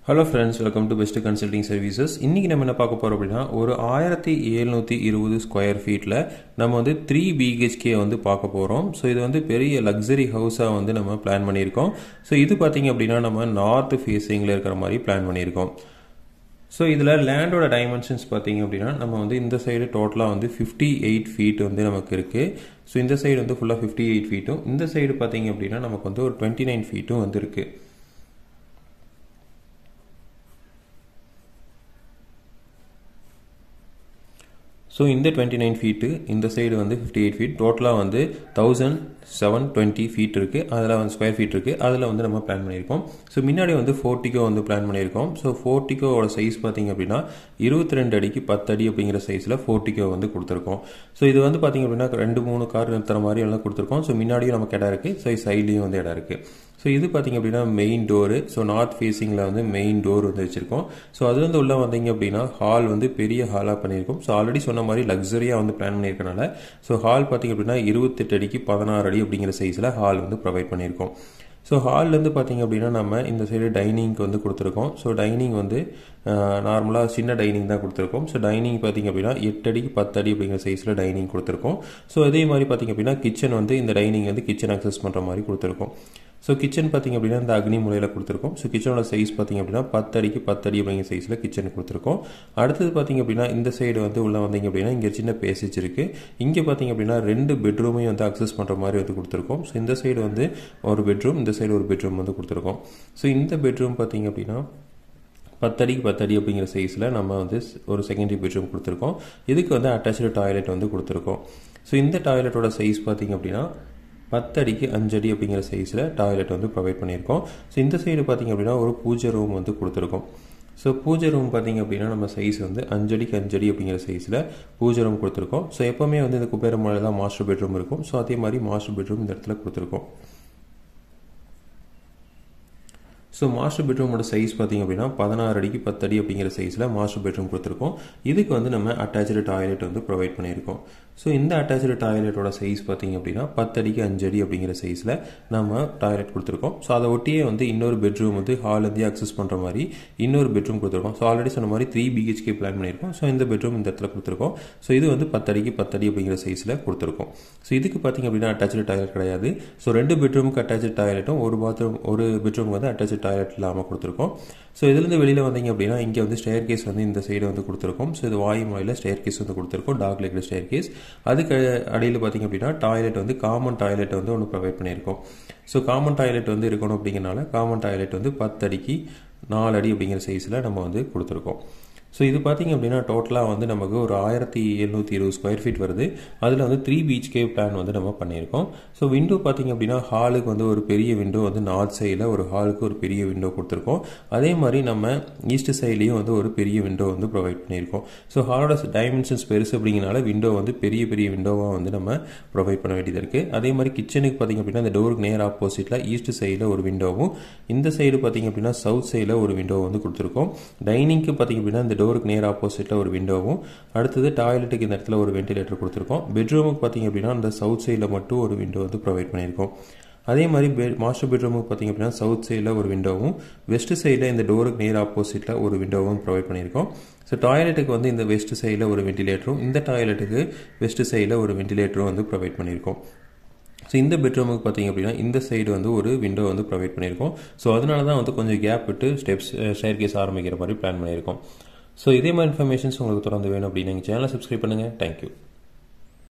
hello friends welcome to best consulting services இன்றைக்கி நம்ம என்ன பார்க்க போகிறோம் அப்படின்னா ஒரு ஆயிரத்தி எழுநூற்றி இருபது ஸ்கொயர் ஃபீட்டில் நம்ம வந்து த்ரீ பிஹெச்கே வந்து பார்க்க போகிறோம் ஸோ இது வந்து பெரிய லக்ஸரி ஹவுஸாக வந்து நம்ம பிளான் பண்ணியிருக்கோம் ஸோ இது பார்த்திங்க அப்படின்னா நம்ம நார்த் ஃபேஸிங்கில் இருக்கிற மாதிரி பிளான் பண்ணியிருக்கோம் ஸோ இதில் லேண்டோட டைமென்ஷன்ஸ் பார்த்தீங்க அப்படின்னா நம்ம வந்து இந்த சைடு டோட்டலாக வந்து ஃபிஃப்டி எயிட் ஃபீட் வந்து நமக்கு இருக்குது ஸோ இந்த சைடு வந்து ஃபுல்லாக ஃபிஃப்டி எயிட் ஃபீட்டும் இந்த சைடு பார்த்தீங்க அப்படின்னா நமக்கு வந்து ஒரு டுவெண்ட்டி நைன் ஃபீட்டும் வந்து இருக்குது ஸோ இந்த டுவெண்ட்டி நைன் ஃபீட்டு இந்த சைடு வந்து ஃபிஃப்டி எயிட் ஃபீட் டோட்டலாக வந்து தௌசண்ட் செவன் டுவெண்ட்டி ஃபீட் இருக்குது அதில் வந்து ஸ்கொயர் ஃபீட் இருக்குது அதில் வந்து நம்ம பிளான் பண்ணியிருக்கோம் ஸோ முன்னாடி வந்து ஃபோர்ட்டிக்கோ வந்து பிளான் பண்ணியிருக்கோம் ஸோ ஃபோர்ட்டிக்கோவோட சைஸ் பார்த்திங்க அப்படின்னா இருபத்தி ரெண்டு அடிக்கு பத்து அடி அப்படிங்கிற சைஸில் ஃபோர்ட்டிக்கோ வந்து கொடுத்துருக்கோம் ஸோ இது வந்து பார்த்திங்க அப்படின்னா ரெண்டு மூணு கார் நிறுத்துற மாதிரி எல்லாம் கொடுத்துருக்கோம் ஸோ முன்னாடியும் நமக்கு இடம் இருக்குது ஸோ சைட்லேயும் வந்து இடம் இருக்குது ஸோ இது பார்த்திங்க அப்படின்னா மெயின் டோரு ஸோ நார்த் ஃபேஸிங்கில் வந்து மெயின் டோர் வந்து வச்சுருக்கோம் ஸோ அது வந்து உள்ளே வந்தீங்க அப்படின்னா ஹால் வந்து பெரிய ஹாலாக பண்ணியிருக்கோம் ஸோ ஆல்ரெடி சொன்ன மாதிரி லக்ஸரியாக வந்து பிளான் பண்ணியிருக்கனால ஸோ ஹால் பார்த்திங்க அப்படின்னா இருபத்தெட்டு அடிக்கு பதினாறு அடி அப்படிங்கிற சைஸில் ஹால் வந்து ப்ரொவைட் பண்ணியிருக்கோம் ஸோ ஹால்லேருந்து பார்த்திங்க அப்படின்னா நம்ம இந்த சைடு டைனிங்க்கு வந்து கொடுத்துருக்கோம் ஸோ டைனிங் வந்து நார்மலாக சின்ன டைனிங் தான் கொடுத்துருக்கோம் ஸோ டைனிங் பார்த்திங்க அப்படின்னா எட்டு அடிக்கு பத்து அடி அப்படிங்கிற சைஸில் டைனிங் கொடுத்துருக்கோம் ஸோ அதே மாதிரி பார்த்திங்க அப்படின்னா கிச்சன் வந்து இந்த டைனிங் வந்து கிச்சன் அக்சஸ் பண்ணுற மாதிரி கொடுத்துருக்கோம் ஸோ கிச்சன் பார்த்திங்க அப்படின்னா இந்த அக்னி முறையில் கொடுத்துருக்கோம் ஸோ கிச்சனோட சைஸ் பார்த்திங்க அப்படின்னா பத்து அடிக்கு பத்து அடி அப்படிங்கிற சைஸில் கிச்சன் கொடுத்துருக்கோம் அடுத்தது பார்த்திங்க அப்படின்னா இந்த சைடு வந்து உள்ள வந்தீங்க அப்படின்னா இங்கே சின்ன பேசேஜ் இருக்குது இங்கே பார்த்திங்க அப்படின்னா ரெண்டு பெட்ரூமையும் வந்து அக்சஸ் பண்ணுற மாதிரி வந்து கொடுத்துருக்கோம் ஸோ இந்த சைடு வந்து ஒரு பெட்ரூம் இந்த சைடு ஒரு பெட்ரூம் வந்து கொடுத்துருக்கோம் ஸோ இந்த பெட்ரூம் பார்த்திங்க அப்படின்னா பத்தடிக்கு பத்தடி அப்படிங்கிற சைஸில் நம்ம வந்து ஒரு செகண்டரி பெட்ரூம் கொடுத்துருக்கோம் இதுக்கு வந்து அட்டாச்சு டாய்லெட் வந்து கொடுத்துருக்கோம் ஸோ இந்த டாய்லெட்டோட சைஸ் பார்த்திங்க அப்படின்னா பத்தடிக்கு அஞ்சடி அப்படிங்கிற சைஸில் டாய்லெட் வந்து ப்ரொவைட் பண்ணியிருக்கோம் ஸோ இந்த சைடு பார்த்திங்க அப்படின்னா ஒரு பூஜை ரூம் வந்து கொடுத்துருக்கோம் ஸோ பூஜை ரூம் பார்த்திங்க அப்படின்னா நம்ம சைஸ் வந்து அஞ்சடிக்கு அஞ்சடி அப்படிங்கிற சைஸில் பூஜை ரூம் கொடுத்துருக்கோம் ஸோ எப்போவுமே வந்து இந்த குபேர மாடல் தான் மாஸ்டர் பெட்ரூம் இருக்கும் ஸோ அதே மாதிரி மாஸ்டர் பெட்ரூம் இந்த இடத்துல கொடுத்துருக்கோம் ஸோ மாஸ்டர் பெட்ரூமோட சைஸ் பார்த்திங்க அப்படின்னா பதினாறு அடிக்கு பத்து அடி அப்படிங்கிற சைஸில் மாஸ்டர் பெட்ரூம் கொடுத்துருக்கோம் இதுக்கு வந்து நம்ம அட்டாச்சு டாய்லெட் வந்து ப்ரொவைட் பண்ணியிருக்கோம் ஸோ இந்த அட்டாச்சு டாய்லெட்டோட சைஸ் பார்த்திங்க அப்படின்னா பத்து அடிக்கு அஞ்சு அடி அப்படிங்கிற சைஸில் நம்ம டாய்லெட் கொடுத்துருக்கோம் ஸோ அதை ஒட்டியே வந்து இன்னொரு பெட்ரூம் வந்து ஹால்லேருந்து அக்சஸ் பண்ணுற மாதிரி இன்னொரு பெட்ரூம் கொடுத்துருக்கோம் ஸோ ஆல்ரெடி சொன்ன மாதிரி த்ரீ பிஹெச்கே பிளான் பண்ணியிருக்கோம் ஸோ இந்த பெட்ரூம் இந்த இடத்துல கொடுத்துருக்கோம் ஸோ இது வந்து பத்து அடிக்கு பத்து அடி அப்படிங்கிற சைஸில் கொடுத்துருக்கோம் ஸோ இதுக்கு பார்த்திங்க அப்படின்னா அட்டாச்சு டாய்லெட் கிடையாது ஸோ ரெண்டு பெட்ரூமுக்கு அட்டாச்சு டாய்லெட்டும் ஒரு பாத்ரூம் ஒரு பெட்ரூம் வந்து அட்டாச்சு டாய்லெட் இல்லாமல் கொடுத்துருக்கோம் ஸோ இதுலேருந்து வெளியில் வந்தீங்க அப்படின்னா இங்கே வந்து ஸ்டேர் கேஸ் வந்து இந்த சைடு வந்து கொடுத்துருக்கோம் ஸோ இது வாயு முறையில் ஸ்டேர் கேஸ் வந்து கொடுத்துருக்கோம் டாக் லெக்ல ஸ்டேர் கேஸ் அதுக்கு அடியில் பார்த்தீங்க அப்படின்னா டாய்லெட் வந்து காமன் டாய்லெட் வந்து ஒன்று ப்ரொவைட் பண்ணியிருக்கோம் ஸோ காமன் டாய்லெட் வந்து இருக்கணும் அப்படிங்கிறனால காமன் டாய்லெட் வந்து பத்து அடிக்கு நாலு அடி அப்படிங்கிற சைஸில் நம்ம வந்து கொடுத்துருக்கோம் ஸோ இது பார்த்திங்க அப்படின்னா டோட்டலாக வந்து நமக்கு ஒரு ஆயிரத்தி எழுநூற்றி இருபது ஸ்கொயர் ஃபீட் வருது அதில் வந்து த்ரீ பீச் கேவ் பிளான் வந்து நம்ம பண்ணியிருக்கோம் ஸோ விண்டோ பார்த்திங்க அப்படின்னா ஹாலுக்கு வந்து ஒரு பெரிய விண்டோ வந்து நார்த் சைடில் ஒரு ஹாலுக்கு ஒரு பெரிய விண்டோ கொடுத்துருக்கோம் அதே மாதிரி நம்ம ஈஸ்ட் சைட்லேயும் வந்து ஒரு பெரிய விண்டோ வந்து ப்ரொவைட் பண்ணியிருக்கோம் ஸோ ஹாலோட டைமென்ஷன்ஸ் பெருசு அப்படிங்கிறனால விண்டோ வந்து பெரிய பெரிய விண்டோவாக வந்து நம்ம ப்ரொவைட் பண்ண வேண்டியது இருக்குது அதே மாதிரி கிச்சனுக்கு பார்த்திங்க அப்படின்னா இந்த டோருக்கு நேர் ஆப்போசிட்டில் ஈஸ்ட் சைடில் ஒரு விண்டோவும் இந்த சைடு பார்த்திங்க அப்படின்னா சவுத் சைடில் ஒரு விண்டோ வந்து கொடுத்துருக்கோம் டைனிங்க்கு பார்த்திங்க அப்படின்னா இந்த டோருக்கு நேர் ஆப்போசிட்டில் ஒரு விண்டோவும் அடுத்தது டாய்லெட்டுக்கு இந்த இடத்துல ஒரு வென்டிலேட்டர் கொடுத்துருக்கோம் பெட்ரூமுக்கு பார்த்திங்க அப்படின்னா அந்த சவுத் சைடில் மட்டும் ஒரு விண்டோ வந்து ப்ரொவைட் பண்ணியிருக்கோம் அதே மாதிரி பெ மாஸ்டர் பெட்ரூமுக்கு பார்த்திங்க அப்படின்னா சவுத் சைடில் ஒரு விண்டோவும் வெஸ்ட் சைடில் இந்த டோருக்கு நேர் ஆப்போசிட்டில் ஒரு விண்டோவும் ப்ரொவைட் பண்ணியிருக்கோம் ஸோ டாய்லெட்டுக்கு வந்து இந்த வெஸ்ட் சைடில் ஒரு வென்டிலேட்டரும் இந்த டாய்லெட்டுக்கு வெஸ்ட் சைடில் ஒரு வென்டிலேட்டரும் வந்து ப்ரொவைட் பண்ணியிருக்கோம் ஸோ இந்த பெட்ரூமுக்கு பார்த்தீங்க அப்படின்னா இந்த சைடு வந்து ஒரு விண்டோ வந்து ப்ரொவைட் பண்ணியிருக்கோம் ஸோ அதனால தான் வந்து கொஞ்சம் கேப் விட்டு ஸ்டெப்ஸ் ஸ்டேர் கேஸ் ஆரம்பிக்கிற மாதிரி பிளான் பண்ணியிருக்கோம் ஸோ இதே மாதிரி இன்ஃபர்மேஷன்ஸ் உங்களுக்கு தொடர்ந்து வேணும் அப்படின்னு எங்கள் சேனலை சப்ஸ்கிரைப் பண்ணுங்கள் தேங்க்யூ